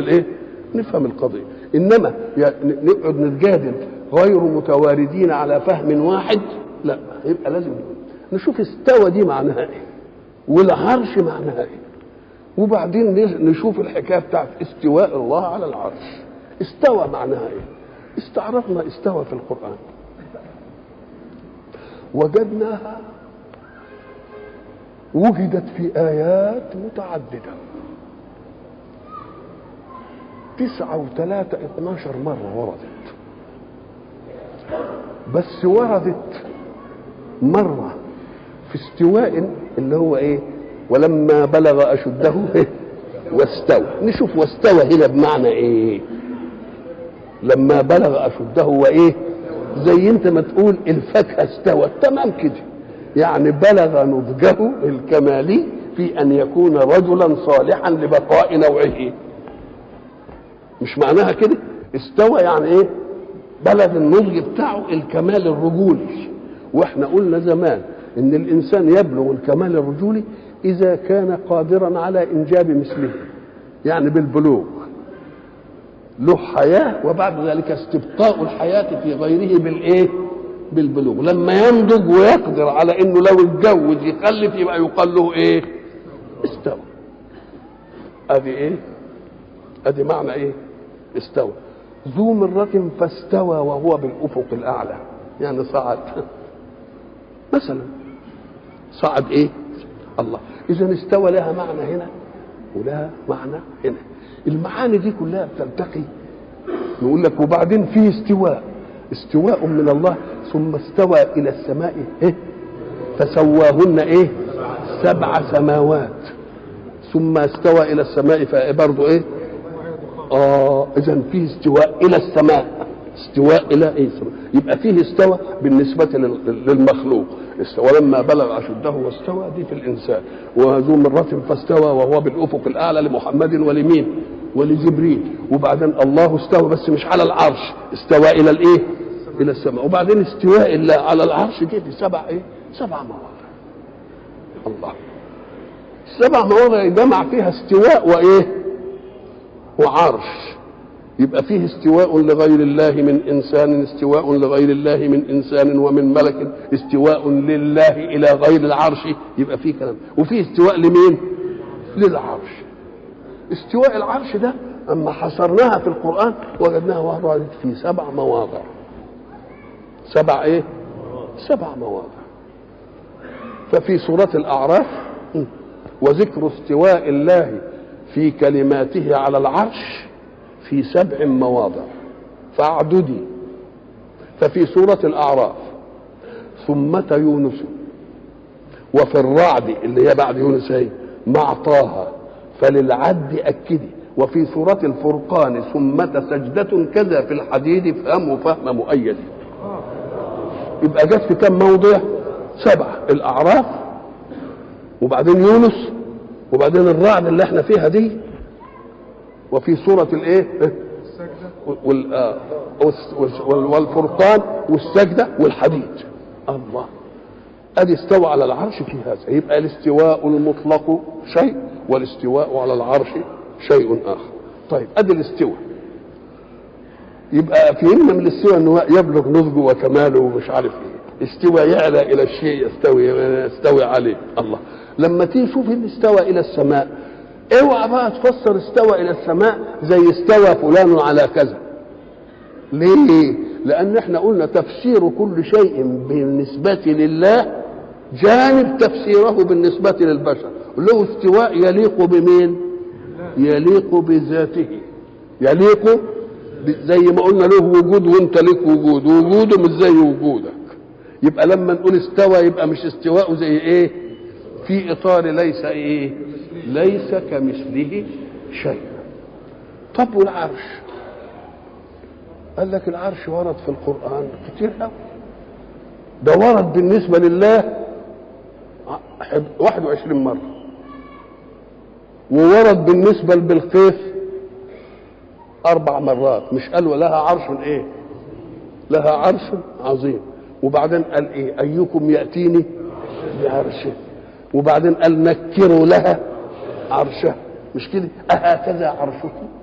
الايه نفهم القضيه انما نقعد نتجادل غير متواردين على فهم واحد لا يبقى لازم نشوف استوى دي معناها ايه والعرش معناها ايه وبعدين نشوف الحكايه بتاعت استواء الله على العرش استوى معناها ايه استعرضنا استوى في القران وجدناها وجدت في آيات متعددة تسعة وثلاثة اتناشر مرة وردت بس وردت مرة في استواء اللي هو ايه ولما بلغ أشده إيه؟ واستوى نشوف واستوى هنا بمعنى ايه لما بلغ أشده وايه زي انت ما تقول الفاكهة استوت تمام كده يعني بلغ نضجه الكمالي في ان يكون رجلا صالحا لبقاء نوعه مش معناها كده استوى يعني ايه بلغ النضج بتاعه الكمال الرجولي واحنا قلنا زمان ان الانسان يبلغ الكمال الرجولي اذا كان قادرا على انجاب مثله يعني بالبلوغ له حياه وبعد ذلك استبقاء الحياه في غيره بالايه بالبلوغ لما ينضج ويقدر على انه لو اتجوز يخلف يبقى يقال له ايه استوى ادي ايه ادي معنى ايه استوى ذو مرة فاستوى وهو بالافق الاعلى يعني صعد مثلا صعد ايه الله اذا استوى لها معنى هنا ولها معنى هنا المعاني دي كلها بتلتقي نقول لك وبعدين في استواء استواء من الله ثم استوى الى السماء إيه؟ فسواهن ايه سبع سماوات ثم استوى الى السماء برضه ايه اه اذا فيه استواء الى السماء استواء الى ايه السماء يبقى فيه استوى بالنسبه للمخلوق ولما بلغ اشده واستوى دي في الانسان وذو مره فاستوى وهو بالافق الاعلى لمحمد ولمين ولجبريل وبعدين الله استوى بس مش على العرش استوى الى الايه الى السماء وبعدين استواء الله على العرش دي في سبع ايه سبع مواضع الله سبع مواضع جمع فيها استواء وايه وعرش يبقى فيه استواء لغير الله من انسان استواء لغير الله من انسان ومن ملك استواء لله الى غير العرش يبقى فيه كلام وفيه استواء لمين للعرش استواء العرش ده اما حصرناها في القران وجدناها وردت في سبع مواضع سبع ايه سبع مواضع ففي سورة الأعراف وذكر استواء الله في كلماته على العرش في سبع مواضع فاعددي ففي سورة الأعراف ثمة يونس وفي الرعد اللي هي بعد يونس هي مع طه فللعد أكدي وفي سورة الفرقان ثمة سجدة كذا في الحديد فهموا فهم مؤيد يبقى جت في كم موضع سبعة الأعراف وبعدين يونس وبعدين الرعد اللي احنا فيها دي وفي سورة الايه وال والفرقان والسجدة والحديد الله ادي استوى على العرش في هذا يبقى الاستواء المطلق شيء والاستواء على العرش شيء اخر طيب ادي الاستواء يبقى فهمنا من الاستواء انه يبلغ نضجه وكماله ومش عارف ايه استوى يعلى الى الشيء يستوي يستوي عليه الله لما تيجي تشوف ان استوى الى السماء اوعى بقى تفسر استوى الى السماء زي استوى فلان على كذا ليه لان احنا قلنا تفسير كل شيء بالنسبه لله جانب تفسيره بالنسبه للبشر له استواء يليق بمين يليق بذاته يليق زي ما قلنا له وجود وانت لك وجود وجوده مش زي وجودك يبقى لما نقول استوى يبقى مش استواء زي ايه في اطار ليس ايه ليس كمثله شيء طب والعرش قال لك العرش ورد في القرآن كتير قوي ده ورد بالنسبة لله 21 مرة وورد بالنسبة لبلقيس أربع مرات مش قال لها عرش إيه؟ لها عرش عظيم وبعدين قال إيه؟ أيكم يأتيني بعرشه وبعدين قال نكروا لها عرشها مش كده أهكذا عرشكم